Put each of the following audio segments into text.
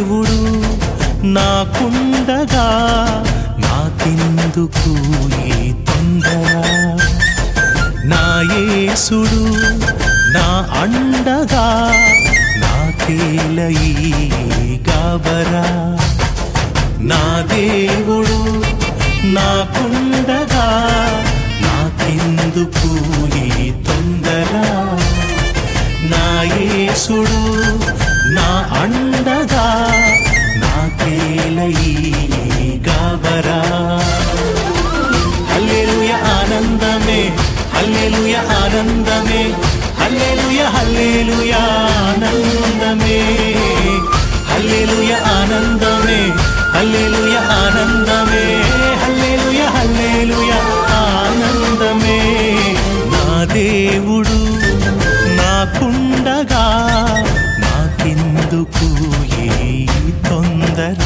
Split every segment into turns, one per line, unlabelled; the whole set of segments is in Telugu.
దేవుడు నాకుండగా నాకెందుకు ఈ తొందర నా యేసుడు నా అండగా నాకేల ఈ గాబరా నా దేవుడు నాకుండగా నాకెందుకు ఈ తొందర నా యేసుడు నా అండగా నాకేల ఈ గాబరా హల్లెలూయ ఆనందమే హల్లెలూయ ఆనందమే హల్లెలూయ హల్లెలూయ ఆనందమే హల్లెలూయ ఆనందమే హల్లెలూయ ఆనందమే హల్లెలూయ హల్లెలూయ ఆనందమే నా దేవుడు నాకుండగా నాకెందుకు ఈ తొందర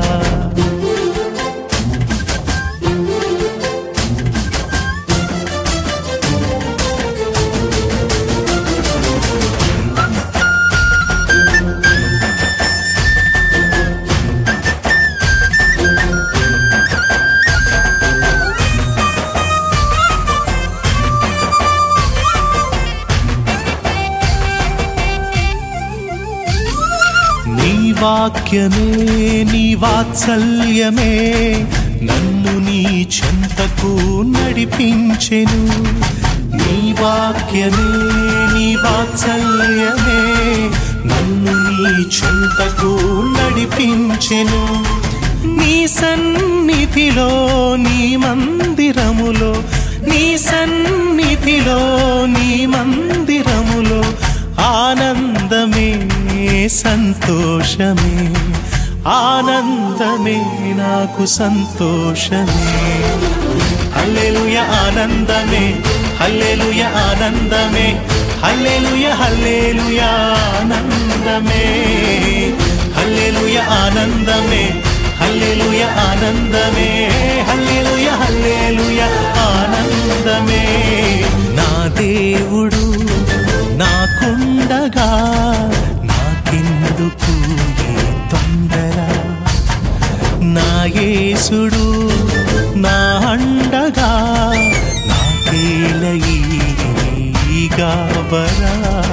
నీ వాక్యమే నీ వాత్సల్యమే నన్ను నీ చెంతకు నడిపించెను నీ వాక్యమే నీ వాత్సల్యమే నన్ను నీ చెంతకు నడిపించెను నీ సన్నిధిలో నీ మందిరములో నీ సన్నిధిలో నీ మందిరములో ఆనందమే సంతోషమే ఆనందమే నాకు సంతోషమే హల్లెలూయ ఆనందమే హల్లెలూయ ఆనందమే హల్లెలూయ హల్లెలూయ ఆనందమే హల్లెలూయ ఆనందమే హల్లెలూయ ఆనందమే హల్లెలూయ హల్లెలూయ ఆనందమే నా దేవుడు నాకుండగా నాకెందుకు ఈ తొందర నా యేసుడు నా అండగా నాకేల ఈ గాబరా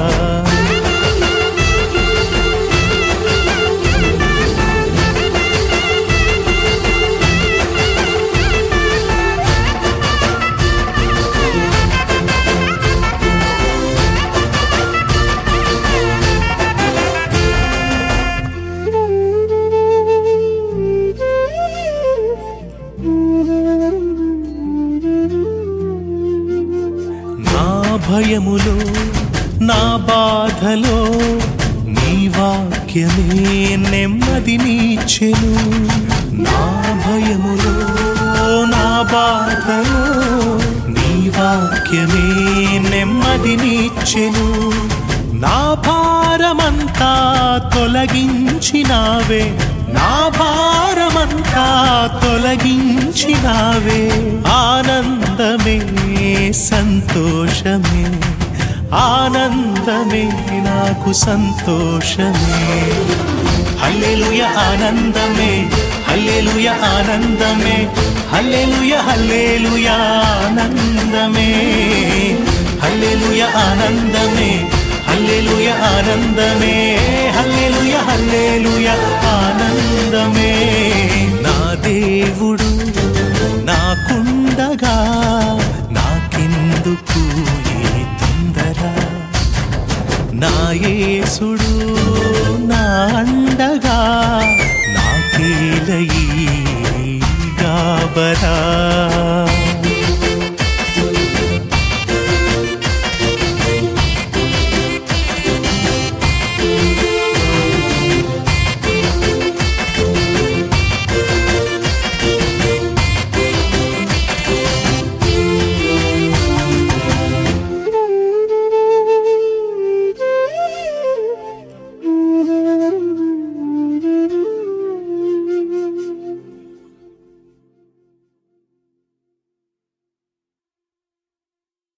నా భయములో నా బాధలో నీ వాక్యమే నెమ్మదినిచ్చెను నా భయములో నా బాధలో నీ వాక్యమే నెమ్మదినిచ్చెను నా భారమంతా తొలగించినావే నా భారమంతా తొలగించినావే ఆనందమే సంతోషమే ఆనందమే నాకు సంతోషమే హల్లెలూయ ఆనందమే హల్లెలూయ ఆనందమే హల్లెలూయ హల్లెలూయ ఆనందమే హల్లెలూయ ఆనందమే హల్లెలూయ ఆనందమే హల్లెలూయ హల్లెలూయ ఆనందమే నా దేవుడు నాకుండగా నాకెందుకు ఈ తొందర నా యేసుడు నా అండగా